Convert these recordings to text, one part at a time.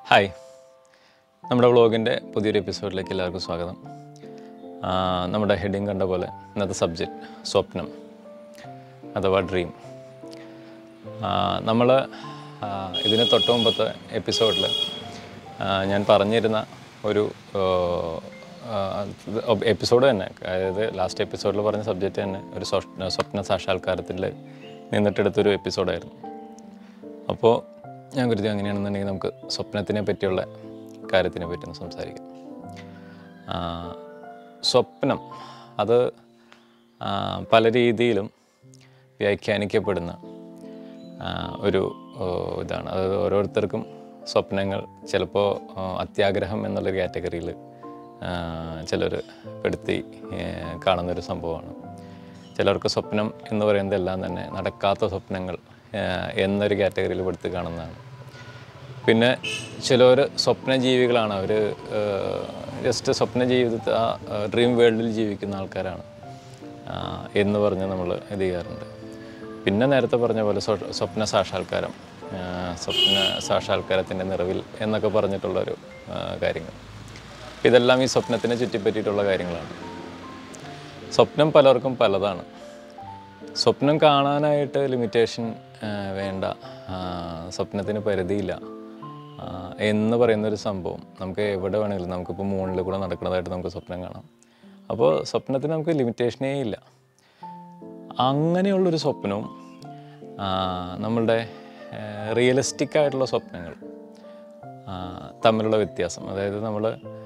hi നമ്മുടെ വ്ളോഗിൻ്റെ പുതിയൊരു എപ്പിസോഡിലേക്ക് എല്ലാവർക്കും സ്വാഗതം ആ, നമ്മുടെ ഹെഡിങ് കണ്ട പോലെ ഇന്നത്തെ സബ്ജക്റ്റ് സ്വപ്നം അഥവാ ഡ്രീം നമ്മൾ ഇതിന് തൊട്ട് മുമ്പത്തെ എപ്പിസോഡിൽ ഞാൻ പറഞ്ഞിരുന്ന ഒരു എപ്പിസോഡ് തന്നെ അതായത് ലാസ്റ്റ് എപ്പിസോഡിൽ പറഞ്ഞ സബ്ജക്റ്റ് തന്നെ ഒരു സ്വപ്ന സ്വപ്ന സാക്ഷാത്കാരത്തിൽ നിന്നിട്ടെടുത്തൊരു എപ്പിസോഡായിരുന്നു അപ്പോൾ ഞാൻ കരുതി അങ്ങനെയാണെന്നുണ്ടെങ്കിൽ നമുക്ക് സ്വപ്നത്തിനെ പറ്റിയുള്ള കാര്യത്തിനെ പറ്റി ഒന്ന് സംസാരിക്കാം ആ, സ്വപ്നം അത് ആ, പല രീതിയിലും വ്യാഖ്യാനിക്കപ്പെടുന്ന ആ, ഒരു ഓ, ഇതാണ് അത് ഓരോരുത്തർക്കും സ്വപ്നങ്ങൾ ചിലപ്പോൾ അത്യാഗ്രഹം എന്നുള്ള കാറ്റഗറിയിൽ ചിലർ പെടുത്തി ഏ, കാണുന്നൊരു സംഭവമാണ് ചിലർക്ക് സ്വപ്നം എന്ന് പറയുന്നത് എല്ലാം തന്നെ നടക്കാത്ത സ്വപ്നങ്ങൾ ആ, എന്നൊരു കാറ്റഗറിയിൽ പെടുത്തി കാണുന്നതാണ് പിന്നെ ചിലർ സ്വപ്നജീവികളാണ് അവർ ജസ്റ്റ് സ്വപ്ന ജീവിതത്തിൽ ആ ഡ്രീം വേൾഡിൽ ജീവിക്കുന്ന ആൾക്കാരാണ് ആ, എന്ന് പറഞ്ഞ് നമ്മൾ ഇത് ചെയ്യാറുണ്ട് പിന്നെ നേരത്തെ പറഞ്ഞ പോലെ സ്വ- സ്വപ്ന സാക്ഷാത്കാരം ആ, സ്വപ്ന സാക്ഷാത്കാരത്തിൻ്റെ നിറവിൽ എന്നൊക്കെ പറഞ്ഞിട്ടുള്ളൊരു ആ, കാര്യങ്ങൾ ഇതെല്ലാം ഈ സ്വപ്നത്തിനെ ചുറ്റിപ്പറ്റിയിട്ടുള്ള കാര്യങ്ങളാണ് സ്വപ്നം പലർക്കും പലതാണ് സ്വപ്നം കാണാനായിട്ട് ലിമിറ്റേഷൻ വേണ്ട ആ, സ്വപ്നത്തിന് പരിധിയില്ല ആ, എന്ന് പറയുന്നൊരു സംഭവം നമുക്ക് എവിടെ വേണമെങ്കിലും നമുക്കിപ്പോൾ മൂണിൽ കൂടെ നടക്കുന്നതായിട്ട് നമുക്ക് സ്വപ്നം കാണാം അപ്പോൾ സ്വപ്നത്തിന് നമുക്ക് ലിമിറ്റേഷനേ ഇല്ല അങ്ങനെയുള്ളൊരു സ്വപ്നവും ആ, നമ്മളുടെ റിയലിസ്റ്റിക് ആയിട്ടുള്ള സ്വപ്നങ്ങൾ ആ, തമ്മിലുള്ള വ്യത്യാസം അതായത് നമ്മൾ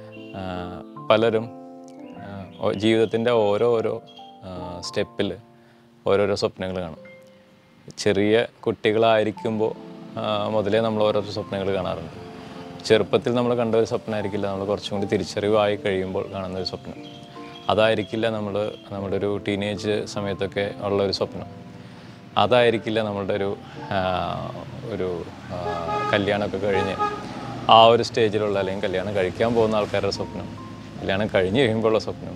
പലരും ജീവിതത്തിൻ്റെ ഓരോ ഓരോ സ്റ്റെപ്പിൽ ഓരോരോ സ്വപ്നങ്ങൾ കാണും ചെറിയ കുട്ടികളായിരിക്കുമ്പോൾ ആ, മുതലേ നമ്മൾ ഓരോരോ സ്വപ്നങ്ങൾ കാണാറുണ്ട് ചെറുപ്പത്തിൽ നമ്മൾ കണ്ട ഒരു സ്വപ്നമായിരിക്കില്ല നമ്മൾ കുറച്ചും കൂടി തിരിച്ചറിവായി കഴിയുമ്പോൾ കാണുന്ന ഒരു സ്വപ്നം അതായിരിക്കില്ല നമ്മൾ നമ്മുടെ ഒരു ടീനേജ് സമയത്തൊക്കെ ഉള്ള ഒരു സ്വപ്നം അതായിരിക്കില്ല നമ്മളുടെ ഒരു ആ, ഒരു ആ, കല്യാണമൊക്കെ കഴിഞ്ഞ് ആ ഒരു സ്റ്റേജിലുള്ള അല്ലെങ്കിൽ കല്യാണം കഴിക്കാൻ പോകുന്ന ആൾക്കാരുടെ സ്വപ്നം കല്യാണം കഴിഞ്ഞ് കഴിയുമ്പോഴുള്ള സ്വപ്നം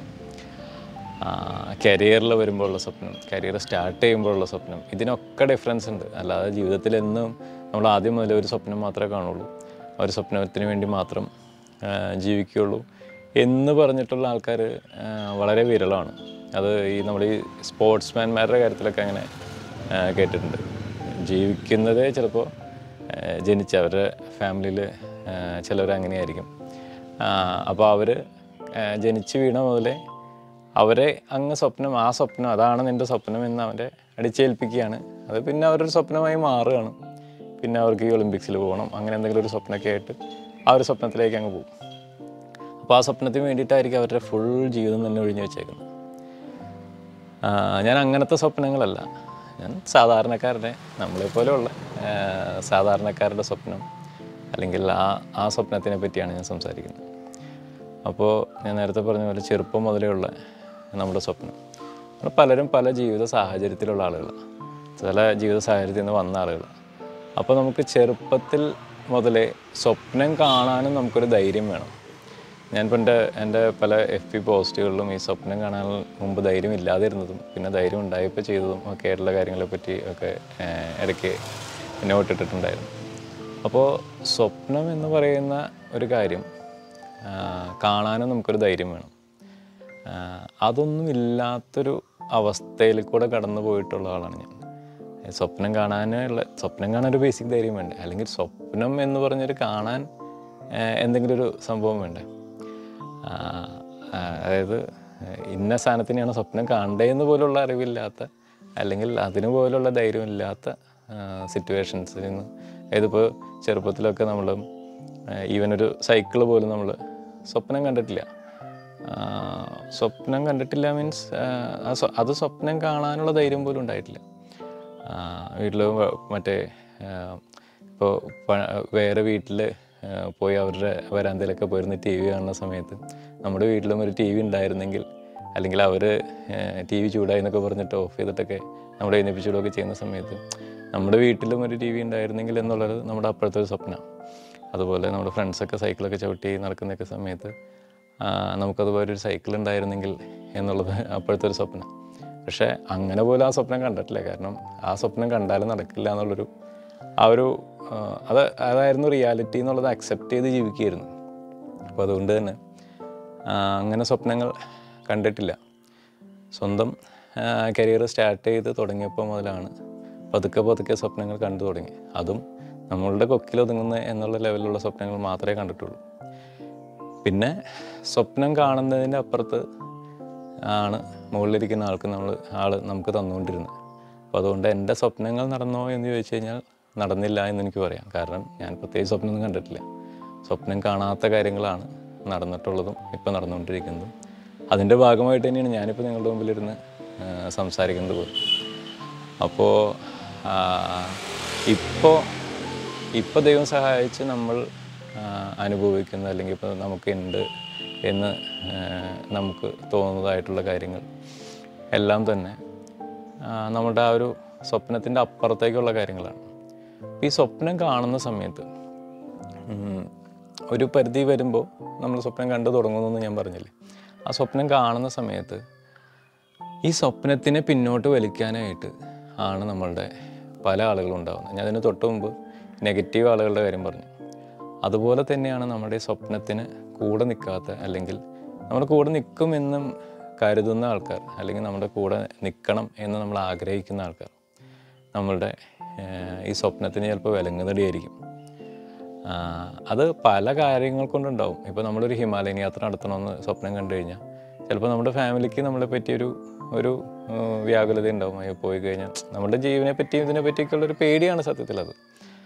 കരിയറിൽ വരുമ്പോഴുള്ള സ്വപ്നം കരിയർ സ്റ്റാർട്ട് ചെയ്യുമ്പോഴുള്ള സ്വപ്നം ഇതിനൊക്കെ ഡിഫറൻസ് ഉണ്ട് അല്ലാതെ ജീവിതത്തിൽ എന്നും നമ്മൾ ആദ്യം മുതൽ ഒരു സ്വപ്നം മാത്രമേ കാണുള്ളൂ ആ ഒരു സ്വപ്നത്തിന് വേണ്ടി മാത്രം ആ, ജീവിക്കുകയുള്ളൂ എന്ന് പറഞ്ഞിട്ടുള്ള ആൾക്കാർ വളരെ വിരളമാണ് അത് ഈ നമ്മൾ ഈ സ്പോർട്സ്മാൻമാരുടെ കാര്യത്തിലൊക്കെ അങ്ങനെ ആ, കേട്ടിട്ടുണ്ട് ജീവിക്കുന്നതേ ചിലപ്പോൾ ജനിച്ച അവരുടെ ഫാമിലിയിൽ ചിലർ അങ്ങനെയായിരിക്കും അപ്പോൾ അവർ ജനിച്ച് വീണ മുതലേ അവരെ അങ്ങ് സ്വപ്നം ആ സ്വപ്നം അതാണ് നിൻ്റെ സ്വപ്നം എന്ന് അവരെ അടിച്ചേൽപ്പിക്കുകയാണ് അത് പിന്നെ അവരൊരു സ്വപ്നമായി മാറുകയാണ് പിന്നെ അവർക്ക് ഈ ഒളിമ്പിക്സിൽ പോകണം അങ്ങനെ എന്തെങ്കിലും ഒരു സ്വപ്നമൊക്കെ ആയിട്ട് ആ ഒരു സ്വപ്നത്തിലേക്ക് അങ്ങ് പോകും അപ്പോൾ ആ സ്വപ്നത്തിന് വേണ്ടിയിട്ടായിരിക്കും അവരുടെ ഫുൾ ജീവിതം തന്നെ ഒഴിഞ്ഞു വെച്ചേക്കുന്നത് ആ, ഞാൻ അങ്ങനത്തെ സ്വപ്നങ്ങളല്ല ഞാൻ സാധാരണക്കാരുടെ നമ്മളെപ്പോലെയുള്ള ആ, സാധാരണക്കാരുടെ സ്വപ്നം അല്ലെങ്കിൽ ആ ആ സ്വപ്നത്തിനെ പറ്റിയാണ് ഞാൻ സംസാരിക്കുന്നത് അപ്പോൾ ഞാൻ നേരത്തെ പറഞ്ഞ പോലെ ചെറുപ്പം മുതലേ ഉള്ള നമ്മുടെ സ്വപ്നം നമ്മൾ പലരും പല ജീവിത സാഹചര്യത്തിലുള്ള ആളുകളാണ് ചില ജീവിത സാഹചര്യത്തിൽ നിന്ന് വന്ന ആളുകളാണ് അപ്പോൾ നമുക്ക് ചെറുപ്പത്തിൽ മുതലേ സ്വപ്നം കാണാനും നമുക്കൊരു ധൈര്യം വേണം ഞാൻ എൻ്റെ എൻ്റെ പല എഫ് പി പോസ്റ്റുകളിലും ഈ സ്വപ്നം കാണാൻ മുമ്പ് ധൈര്യം ഇല്ലാതിരുന്നതും പിന്നെ ധൈര്യം ഉണ്ടായപ്പോൾ ചെയ്തതും ഒക്കെ ആയിട്ടുള്ള കാര്യങ്ങളെ പറ്റി ഒക്കെ ഏഹ്, ഇടയ്ക്ക് നോട്ട് ഇട്ടിട്ടുണ്ടായിരുന്നു അപ്പോൾ സ്വപ്നം എന്ന് പറയുന്ന ഒരു കാര്യം ആ, കാണാനും നമുക്കൊരു ധൈര്യം വേണം ആ, അതൊന്നും ഇല്ലാത്തൊരു അവസ്ഥയിൽ കൂടെ കടന്നു പോയിട്ടുള്ള ആളാണ് ഞാൻ സ്വപ്നം കാണാനുള്ള സ്വപ്നം കാണാൻ ഒരു ബേസിക് ധൈര്യം വേണ്ടേ അല്ലെങ്കിൽ സ്വപ്നം എന്ന് പറഞ്ഞൊരു കാണാൻ ആ, എന്തെങ്കിലും ഒരു സംഭവം വേണ്ടേ ആ, ആ, അതായത് ഇന്ന സാധനത്തിനെയാണ് സ്വപ്നം കാണേണ്ടതെന്ന് പോലുള്ള അറിവില്ലാത്ത അല്ലെങ്കിൽ അതിന് പോലുള്ള ധൈര്യമില്ലാത്ത സിറ്റുവേഷൻസിൽ നിന്ന് ഇതിപ്പോൾ ചെറുപ്പത്തിലൊക്കെ നമ്മൾ ഈവൻ ഒരു സൈക്കിൾ പോലും നമ്മൾ സ്വപ്നം കണ്ടിട്ടില്ല ആ, സ്വപ്നം കണ്ടിട്ടില്ല മീൻസ് അത് സ്വപ്നം കാണാനുള്ള ധൈര്യം പോലും ഉണ്ടായിട്ടില്ല വീട്ടിൽ മറ്റേ ഇപ്പോൾ വേറെ വീട്ടിൽ പോയി അവരുടെ വരാന്തയിലൊക്കെ പോയിരുന്ന് ടി വി കാണുന്ന സമയത്ത് നമ്മുടെ വീട്ടിലും ഒരു ടി വി ഉണ്ടായിരുന്നെങ്കിൽ അല്ലെങ്കിൽ അവർ ടി വി ചൂടായി എന്നൊക്കെ പറഞ്ഞിട്ട് ഓഫ് ചെയ്തിട്ടൊക്കെ നമ്മുടെ എഴുന്നേപ്പിച്ചുവിടുകയൊക്കെ ചെയ്യുന്ന സമയത്ത് നമ്മുടെ വീട്ടിലും ഒരു ടി വി ഉണ്ടായിരുന്നെങ്കിൽ എന്നുള്ളത് നമ്മുടെ അപ്പോഴത്തെ ഒരു സ്വപ്നമാണ് അതുപോലെ നമ്മുടെ ഫ്രണ്ട്സൊക്കെ സൈക്കിളൊക്കെ ചവിട്ടി നടക്കുന്നൊക്കെ സമയത്ത് ആ, നമുക്കതുപോലെ ഒരു സൈക്കിൾ ഉണ്ടായിരുന്നെങ്കിൽ എന്നുള്ളത് അപ്പോഴത്തെ ഒരു സ്വപ്നം പക്ഷേ അങ്ങനെ പോലും ആ സ്വപ്നം കണ്ടിട്ടില്ല കാരണം ആ സ്വപ്നം കണ്ടാലും നടക്കില്ല എന്നുള്ളൊരു ആ ഒരു ആ, അത് അതായിരുന്നു റിയാലിറ്റി എന്നുള്ളത് അക്സെപ്റ്റ് ചെയ്ത് ജീവിക്കുകയായിരുന്നു അപ്പോൾ അതുകൊണ്ട് തന്നെ ആ, അങ്ങനെ സ്വപ്നങ്ങൾ കണ്ടിട്ടില്ല സ്വന്തം കരിയർ സ്റ്റാർട്ട് ചെയ്ത് തുടങ്ങിയപ്പോൾ മുതലാണ് പതുക്കെ പതുക്കെ സ്വപ്നങ്ങൾ കണ്ടു തുടങ്ങി അതും നമ്മളുടെ കൊക്കിലൊതുങ്ങുന്ന എന്നുള്ള ലെവലിലുള്ള സ്വപ്നങ്ങൾ മാത്രമേ കണ്ടിട്ടുള്ളൂ പിന്നെ സ്വപ്നം കാണുന്നതിൻ്റെ അപ്പുറത്ത് ആണ് മുകളിലിരിക്കുന്ന ആൾക്ക് നമ്മൾ ആൾ നമുക്ക് തന്നുകൊണ്ടിരുന്നത് അപ്പോൾ അതുകൊണ്ട് എൻ്റെ സ്വപ്നങ്ങൾ നടന്നോ എന്ന് ചോദിച്ചു കഴിഞ്ഞാൽ നടന്നില്ല എന്ന് എനിക്ക് പറയാം കാരണം ഞാൻ പ്രത്യേകിച്ച് സ്വപ്നമൊന്നും കണ്ടിട്ടില്ല സ്വപ്നം കാണാത്ത കാര്യങ്ങളാണ് നടന്നിട്ടുള്ളതും ഇപ്പോൾ നടന്നുകൊണ്ടിരിക്കുന്നതും അതിൻ്റെ ഭാഗമായിട്ട് തന്നെയാണ് ഞാനിപ്പോൾ നിങ്ങളുടെ മുമ്പിലിരുന്ന് ആ, സംസാരിക്കുന്നത് പോലും അപ്പോൾ ഇപ്പോൾ ഇപ്പോൾ ദൈവം സഹായിച്ച് നമ്മൾ ആ, അനുഭവിക്കുന്ന അല്ലെങ്കിൽ ഇപ്പോൾ നമുക്കുണ്ട് എന്ന് ആ, നമുക്ക് തോന്നുന്നതായിട്ടുള്ള കാര്യങ്ങൾ എല്ലാം തന്നെ ആ, നമ്മുടെ ആ ഒരു സ്വപ്നത്തിൻ്റെ അപ്പുറത്തേക്കുള്ള കാര്യങ്ങളാണ് അപ്പോൾ ഈ സ്വപ്നം കാണുന്ന സമയത്ത് ഉം, ഒരു പരിധി വരുമ്പോൾ നമ്മൾ സ്വപ്നം കണ്ടു തുടങ്ങുമെന്ന് ഞാൻ പറഞ്ഞില്ലേ ആ സ്വപ്നം കാണുന്ന സമയത്ത് ഈ സ്വപ്നത്തിനെ പിന്നോട്ട് വലിക്കാനായിട്ട് ആണ് നമ്മളുടെ പല ആളുകളും ഉണ്ടാകുന്നത് ഞാൻ അതിന് തൊട്ട് മുമ്പ് നെഗറ്റീവ് ആളുകളുടെ കാര്യം പറഞ്ഞു അതുപോലെ തന്നെയാണ് നമ്മുടെ ഈ സ്വപ്നത്തിന് കൂടെ നിൽക്കാത്ത അല്ലെങ്കിൽ നമ്മുടെ കൂടെ നിൽക്കുമെന്നും കരുതുന്ന ആൾക്കാർ അല്ലെങ്കിൽ നമ്മുടെ കൂടെ നിൽക്കണം എന്ന് നമ്മൾ ആഗ്രഹിക്കുന്ന ആൾക്കാർ നമ്മളുടെ ഏഹ്, ഈ സ്വപ്നത്തിന് ചിലപ്പോൾ വിലങ്ങുന്നടിയായിരിക്കും ആ, അത് പല കാര്യങ്ങൾ കൊണ്ടുണ്ടാവും ഇപ്പോൾ നമ്മളൊരു ഹിമാലയൻ യാത്ര നടത്തണമെന്ന് സ്വപ്നം കണ്ടു കഴിഞ്ഞാൽ ചിലപ്പോൾ നമ്മുടെ ഫാമിലിക്ക് നമ്മളെ പറ്റിയൊരു ഒരു ഉം, വ്യാകുലത ഉണ്ടാവും അയ്യോ പോയി കഴിഞ്ഞാൽ നമ്മുടെ ജീവനെ പറ്റിയും ഇതിനെ പറ്റിയൊക്കെയുള്ള ഒരു പേടിയാണ് സത്യത്തിൽ അത്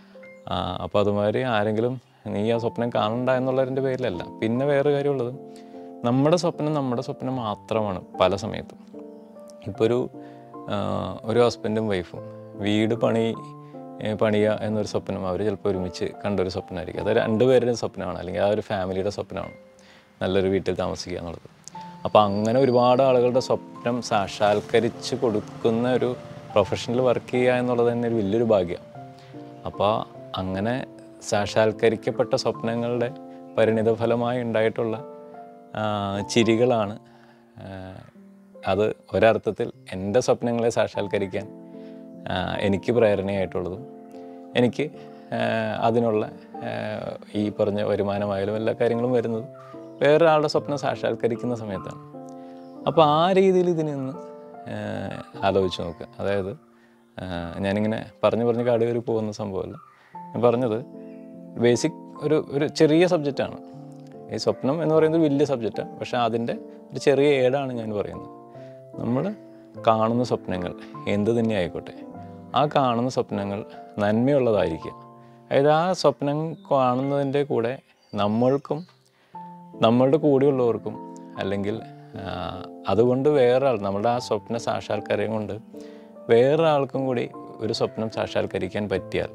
അപ്പോൾ അതുമാതിരി ആരെങ്കിലും നീ ആ സ്വപ്നം കാണണ്ട എന്നുള്ളതിൻ്റെ പേരിലല്ല പിന്നെ വേറെ കാര്യമുള്ളത് നമ്മുടെ സ്വപ്നം നമ്മുടെ സ്വപ്നം മാത്രമാണ് പല സമയത്തും ഇപ്പോൾ ഒരു ആ, ഒരു ഹസ്ബൻഡും വൈഫും വീട് പണി ഏ, പണിയുക എന്നൊരു സ്വപ്നം അവർ ചിലപ്പോൾ ഒരുമിച്ച് കണ്ടൊരു സ്വപ്നമായിരിക്കും അത് രണ്ടുപേരുടെയും സ്വപ്നമാണ് അല്ലെങ്കിൽ ആ ഒരു ഫാമിലിയുടെ സ്വപ്നമാണ് നല്ലൊരു വീട്ടിൽ താമസിക്കുക എന്നുള്ളത് അപ്പോൾ അങ്ങനെ ഒരുപാട് ആളുകളുടെ സ്വപ്നം സാക്ഷാത്കരിച്ച് കൊടുക്കുന്ന ഒരു പ്രൊഫഷണൽ വർക്ക് ചെയ്യുക എന്നുള്ളത് തന്നെ ഒരു വലിയൊരു ഭാഗ്യമാണ് അപ്പോൾ അങ്ങനെ സാക്ഷാത്കരിക്കപ്പെട്ട സ്വപ്നങ്ങളുടെ പരിണിത ഫലമായി ഉണ്ടായിട്ടുള്ള ആ, ചിരികളാണ് ആ, അത് ഒരർത്ഥത്തിൽ എൻ്റെ സ്വപ്നങ്ങളെ സാക്ഷാത്കരിക്കാൻ ആ, എനിക്ക് പ്രേരണയായിട്ടുള്ളതും എനിക്ക് ആ, അതിനുള്ള ആ, ഈ പറഞ്ഞ വരുമാനമായാലും എല്ലാ കാര്യങ്ങളും വരുന്നത് വേറൊരാളുടെ സ്വപ്നം സാക്ഷാത്കരിക്കുന്ന സമയത്താണ് അപ്പോൾ ആ രീതിയിൽ ഇതിൽ നിന്ന് ഏഹ്, ആലോചിച്ച് നോക്കുക അതായത് ഏഹ്, ഞാനിങ്ങനെ പറഞ്ഞു പറഞ്ഞ് കാട് കയറി പോകുന്ന സംഭവമല്ല ഞാൻ പറഞ്ഞത് ബേസിക് ഒരു ഒരു ചെറിയ സബ്ജക്റ്റാണ് ഈ സ്വപ്നം എന്ന് പറയുന്നത് വലിയ സബ്ജക്റ്റാണ് പക്ഷേ അതിൻ്റെ ഒരു ചെറിയ ഏടാണ് ഞാൻ പറയുന്നത് നമ്മൾ കാണുന്ന സ്വപ്നങ്ങൾ എന്ത് തന്നെ ആയിക്കോട്ടെ ആ കാണുന്ന സ്വപ്നങ്ങൾ നന്മയുള്ളതായിരിക്കുക അതായത് ആ സ്വപ്നം കാണുന്നതിൻ്റെ കൂടെ നമ്മൾക്കും നമ്മളുടെ കൂടെയുള്ളവർക്കും അല്ലെങ്കിൽ ആ, അതുകൊണ്ട് വേറൊരാൾ നമ്മുടെ ആ സ്വപ്ന സാക്ഷാത്കാരം കൊണ്ട് വേറൊരാൾക്കും കൂടി ഒരു സ്വപ്നം സാക്ഷാത്കരിക്കാൻ പറ്റിയാൽ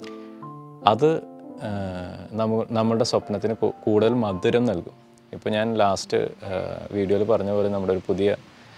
അത് ആ, നമ്മ നമ്മളുടെ സ്വപ്നത്തിന് കൂ- കൂടുതൽ മധുരം നൽകും ഇപ്പോൾ ഞാൻ ലാസ്റ്റ് വീഡിയോയിൽ പറഞ്ഞ പോലെ നമ്മുടെ ഒരു പുതിയ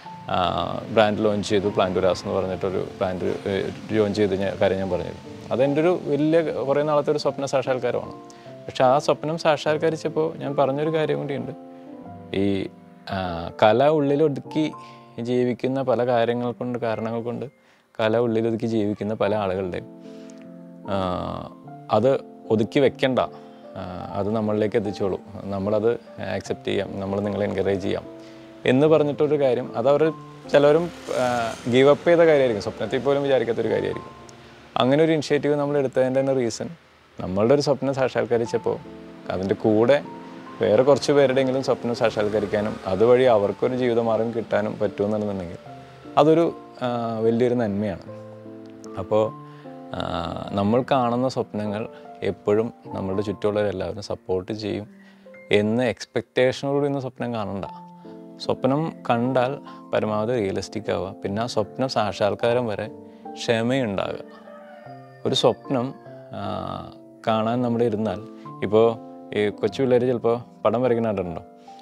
ബ്രാൻഡ് ലോഞ്ച് ചെയ്തു പ്ലാന്റുരാസ് എന്ന് പറഞ്ഞിട്ടൊരു ബ്രാൻഡ് ലോഞ്ച് ചെയ്ത് ഞാൻ കാര്യം ഞാൻ പറഞ്ഞത് അതെൻ്റെ ഒരു വലിയ കുറേ നാളത്തെ ഒരു സ്വപ്ന സാക്ഷാത്കാരമാണ് പക്ഷെ ആ സ്വപ്നം സാക്ഷാത്കരിച്ചപ്പോൾ ഞാൻ പറഞ്ഞൊരു കാര്യം കൂടിയുണ്ട് ഈ ആ, കല ഉള്ളിലൊതുക്കി ജീവിക്കുന്ന പല കാര്യങ്ങൾ കൊണ്ട് കാരണങ്ങൾ കൊണ്ട് കല ഉള്ളിലൊതുക്കി ജീവിക്കുന്ന പല ആളുകളുടെയും ആ, അത് ഒതുക്കി വെക്കണ്ട ആ, അത് നമ്മളിലേക്ക് എത്തിച്ചോളൂ നമ്മളത് ആക്സെപ്റ്റ് ചെയ്യാം നമ്മൾ നിങ്ങളെ എൻകറേജ് ചെയ്യാം എന്ന് പറഞ്ഞിട്ടൊരു കാര്യം അതവർ ചിലവരും ഗീവ് അപ്പ് ചെയ്ത കാര്യമായിരിക്കും സ്വപ്നത്തിൽ പോലും വിചാരിക്കാത്തൊരു കാര്യമായിരിക്കും അങ്ങനെ ഒരു ഇനിഷ്യേറ്റീവ് നമ്മൾ എടുത്തതിൻ്റെ തന്നെ റീസൺ നമ്മളുടെ ഒരു സ്വപ്നം സാക്ഷാത്കരിച്ചപ്പോൾ അതിൻ്റെ കൂടെ വേറെ കുറച്ച് പേരുടെയെങ്കിലും സ്വപ്നം സാക്ഷാത്കരിക്കാനും അതുവഴി അവർക്കൊരു ജീവിതമാർഗം കിട്ടാനും പറ്റുമെന്നുണ്ടെന്നുണ്ടെങ്കിൽ അതൊരു ആ, വലിയൊരു നന്മയാണ് അപ്പോൾ ആ, നമ്മൾ കാണുന്ന സ്വപ്നങ്ങൾ എപ്പോഴും നമ്മളുടെ ചുറ്റുമുള്ളവരെല്ലാവരും സപ്പോർട്ട് ചെയ്യും എന്ന് എക്സ്പെക്റ്റേഷനോടുകൂടി ഇന്ന് സ്വപ്നം കാണണ്ട സ്വപ്നം കണ്ടാൽ പരമാവധി റിയലിസ്റ്റിക് ആവുക പിന്നെ ആ സ്വപ്നം സാക്ഷാത്കാരം വരെ ക്ഷമയുണ്ടാകുക ഒരു സ്വപ്നം ആ, കാണാൻ നമ്മൾ ഇരുന്നാൽ ഇപ്പോൾ ഈ കൊച്ചു പിള്ളേർ ചിലപ്പോൾ പടം വരയ്ക്കുന്നുണ്ടോ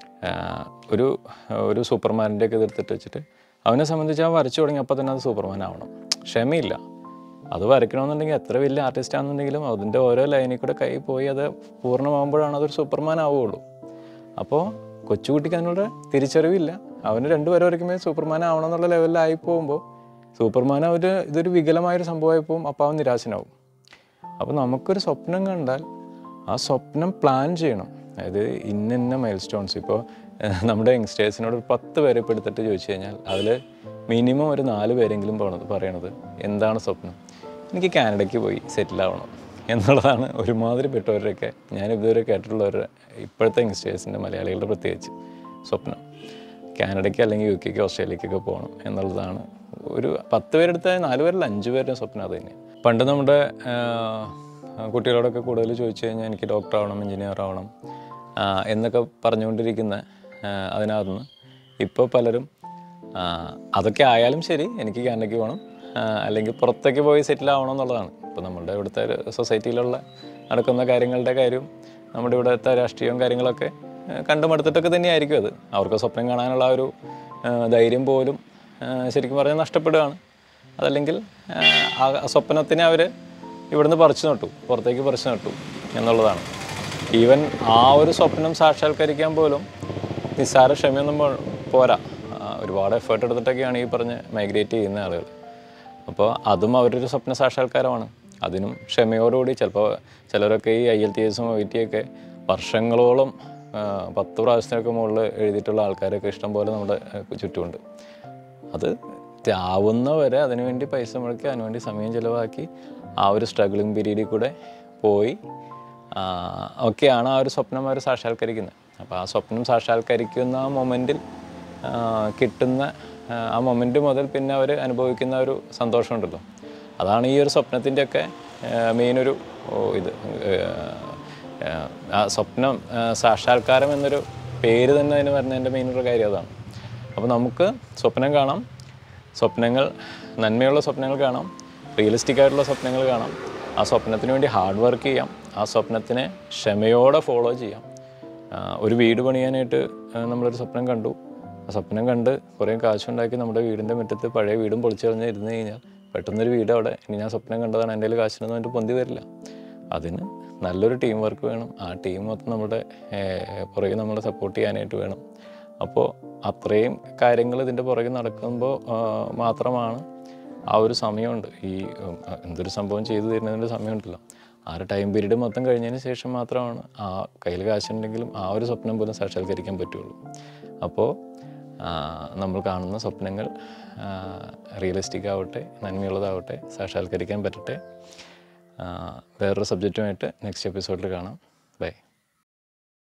ഒരു ഒരു സൂപ്പർമാനിൻ്റെ ഒക്കെ എടുത്തിട്ട് വെച്ചിട്ട് അവനെ സംബന്ധിച്ച് അവൻ വരച്ചു തുടങ്ങി അപ്പോൾ തന്നെ അത് സൂപ്പർമാൻ ആവണം ക്ഷമയില്ല അത് വരയ്ക്കണമെന്നുണ്ടെങ്കിൽ എത്ര വലിയ ആർട്ടിസ്റ്റ് ആണെന്നുണ്ടെങ്കിലും അതിൻ്റെ ഓരോ ലൈനിൽ കൂടെ കൈ പോയി അത് പൂർണ്ണമാകുമ്പോഴാണ് അതൊരു സൂപ്പർമാൻ ആവുകയുള്ളൂ അപ്പോൾ കൊച്ചുകുട്ടിക്ക് അതിനുള്ള തിരിച്ചറിവില്ല അവന് രണ്ട് പേരെ വരയ്ക്കുമ്പോൾ സൂപ്പർമാൻ ആവണം എന്നുള്ള ലെവലിലായി പോകുമ്പോൾ സൂപ്പർമാൻ ഒരു ഇതൊരു വികലമായൊരു സംഭവമായി പോകും അപ്പോൾ അവൻ നിരാശനാവും അപ്പോൾ നമുക്കൊരു സ്വപ്നം കണ്ടാൽ ആ സ്വപ്നം പ്ലാൻ ചെയ്യണം അതായത് ഇന്ന ഇന്ന മൈൽ സ്റ്റോൺസ് ഇപ്പോൾ നമ്മുടെ യങ്സ്റ്റേഴ്സിനോട് ഒരു പത്ത് പേരെ ഇപ്പോൾ എടുത്തിട്ട് ചോദിച്ചു കഴിഞ്ഞാൽ അതിൽ മിനിമം ഒരു നാല് പേരെങ്കിലും പോണത് പറയണത് എന്താണ് സ്വപ്നം എനിക്ക് കാനഡയ്ക്ക് പോയി സെറ്റിൽ ആവണം എന്നുള്ളതാണ് ഒരുമാതിരി പെട്ടവരുടെയൊക്കെ ഞാൻ ഇതുവരെ കേട്ടിട്ടുള്ളവരുടെ ഇപ്പോഴത്തെ യങ്സ്റ്റേഴ്സിൻ്റെ മലയാളികളുടെ പ്രത്യേകിച്ച് സ്വപ്നം കാനഡയ്ക്ക് അല്ലെങ്കിൽ യു കെക്ക് ഓസ്ട്രേലിയക്കൊക്കെ പോകണം എന്നുള്ളതാണ് ഒരു പത്ത് പേരെടുത്താൽ നാല് പേരിൽ അഞ്ച് പേരുടെ സ്വപ്നം അത് തന്നെ പണ്ട് നമ്മുടെ ആ, കുട്ടികളോടൊക്കെ കൂടുതൽ ചോദിച്ചു കഴിഞ്ഞാൽ എനിക്ക് ഡോക്ടർ ആവണം എഞ്ചിനീയർ ആവണം ആ, എന്നൊക്കെ പറഞ്ഞുകൊണ്ടിരിക്കുന്ന ആ, അതിനകത്തുനിന്ന് ഇപ്പോൾ പലരും ആ, അതൊക്കെ ആയാലും ശരി എനിക്ക് കാനഡയ്ക്ക് പോകണം ആ, അല്ലെങ്കിൽ പുറത്തേക്ക് പോയി സെറ്റിൽ ആവണം എന്നുള്ളതാണ് ഇപ്പോൾ നമ്മുടെ ഇവിടുത്തെ ഒരു സൊസൈറ്റിയിലുള്ള നടക്കുന്ന കാര്യങ്ങളുടെ കാര്യവും നമ്മുടെ ഇവിടുത്തെ രാഷ്ട്രീയവും കാര്യങ്ങളൊക്കെ ആ, കണ്ടുമടുത്തിട്ടൊക്കെ തന്നെയായിരിക്കും അത് അവർക്ക് സ്വപ്നം കാണാനുള്ള ആ ഒരു ആ, ധൈര്യം പോലും ആ, ശരിക്കും പറഞ്ഞാൽ നഷ്ടപ്പെടുകയാണ് അതല്ലെങ്കിൽ ആ, ആ സ്വപ്നത്തിനെ അവർ ഇവിടുന്ന് പറിച്ചു നട്ടു പുറത്തേക്ക് പറിച്ചു നട്ടു എന്നുള്ളതാണ് ഈവൻ ആ ഒരു സ്വപ്നം സാക്ഷാത്കരിക്കാൻ പോലും നിസ്സാര ക്ഷമയൊന്നും പോ- പോരാ ആ, ഒരുപാട് എഫേർട്ട് എടുത്തിട്ടൊക്കെയാണ് ഈ പറഞ്ഞ് മൈഗ്രേറ്റ് ചെയ്യുന്ന ആളുകൾ അപ്പോൾ അതും അവരൊരു സ്വപ്ന സാക്ഷാത്കാരമാണ് അതിനും ക്ഷമയോടുകൂടി ചിലപ്പോൾ ചിലരൊക്കെ ഈ ഐ എൽ ടി എസും ഐ ടി ഒക്കെ വർഷങ്ങളോളം ആ, പത്ത് പ്രാവശ്യത്തിനൊക്കെ മുകളിൽ എഴുതിയിട്ടുള്ള ആൾക്കാരൊക്കെ ഇഷ്ടം പോലെ നമ്മുടെ ആ, ചുറ്റുമുണ്ട് അത് ആവുന്നവരെ അതിനുവേണ്ടി പൈസ മുടക്കി അതിനുവേണ്ടി സമയം ചിലവാക്കി ആ ഒരു സ്ട്രഗിളിങ് പീരീഡിൽ കൂടെ പോയി ആ, ഒക്കെയാണ് ആ ഒരു സ്വപ്നം അവർ സാക്ഷാത്കരിക്കുന്നത് അപ്പോൾ ആ സ്വപ്നം സാക്ഷാത്കരിക്കുന്ന ആ മൊമെൻറ്റിൽ കിട്ടുന്ന ആ, ആ മൊമെൻറ്റ് മുതൽ പിന്നെ അവർ അനുഭവിക്കുന്ന ഒരു സന്തോഷമുണ്ടല്ലോ അതാണ് ഈ ഒരു സ്വപ്നത്തിൻ്റെയൊക്കെ മെയിൻ ഒരു ഓ, ഇത് ആ, ആ സ്വപ്നം ആ, സാക്ഷാത്കാരം എന്നൊരു പേര് തന്നെ അതിന് വരുന്നതിൻ്റെ മെയിൻ ഒരു കാര്യം അതാണ് അപ്പോൾ നമുക്ക് സ്വപ്നം കാണാം സ്വപ്നങ്ങൾ നന്മയുള്ള സ്വപ്നങ്ങൾ കാണാം റിയലിസ്റ്റിക് ആയിട്ടുള്ള സ്വപ്നങ്ങൾ കാണാം ആ സ്വപ്നത്തിന് വേണ്ടി ഹാർഡ് വർക്ക് ചെയ്യാം ആ സ്വപ്നത്തിനെ ക്ഷമയോടെ ഫോളോ ചെയ്യാം ആ, ഒരു വീട് പണിയാനായിട്ട് ആ, നമ്മളൊരു സ്വപ്നം കണ്ടു ആ സ്വപ്നം കണ്ട് കുറേ കാശുണ്ടാക്കി നമ്മുടെ വീടിൻ്റെ മുറ്റത്ത് പഴയ വീടും പൊളിച്ചെറിഞ്ഞ് ഇരുന്ന് കഴിഞ്ഞാൽ പെട്ടെന്നൊരു വീട് അവിടെ ഇനി ഞാൻ സ്വപ്നം കണ്ടതാണ് എൻ്റെ കയ്യിൽ കാശിനൊന്നും പറഞ്ഞിട്ട് പൊന്തി വരില്ല അതിന് നല്ലൊരു ടീം വർക്ക് വേണം ആ ടീം മൊത്തം നമ്മുടെ ഏർ, പുറകെ നമ്മളെ സപ്പോർട്ട് ചെയ്യാനായിട്ട് വേണം അപ്പോൾ അത്രയും കാര്യങ്ങൾ ഇതിൻ്റെ പുറകെ നടക്കുമ്പോൾ ആ, മാത്രമാണ് ആ ഒരു സമയമുണ്ട് ഈ ഉം, അ- എന്തൊരു സംഭവം ചെയ്തു തരുന്നതിൻ്റെ സമയമുണ്ടല്ലോ ആ ഒരു ടൈം പീരീഡ് മൊത്തം കഴിഞ്ഞതിന് ശേഷം മാത്രമാണ് ആ കയ്യിൽ കാശുണ്ടെങ്കിലും ആ ഒരു സ്വപ്നം പോലും സാക്ഷാത്കരിക്കാൻ പറ്റുള്ളൂ അപ്പോൾ ആ, നമ്മൾ കാണുന്ന സ്വപ്നങ്ങൾ റിയലിസ്റ്റിക് ആവട്ടെ നന്മയുള്ളതാവട്ടെ സാക്ഷാത്കരിക്കാൻ പറ്റട്ടെ ആ, വേറൊരു സബ്ജക്റ്റുമായിട്ട് നെക്സ്റ്റ് എപ്പിസോഡിൽ കാണാം ബൈ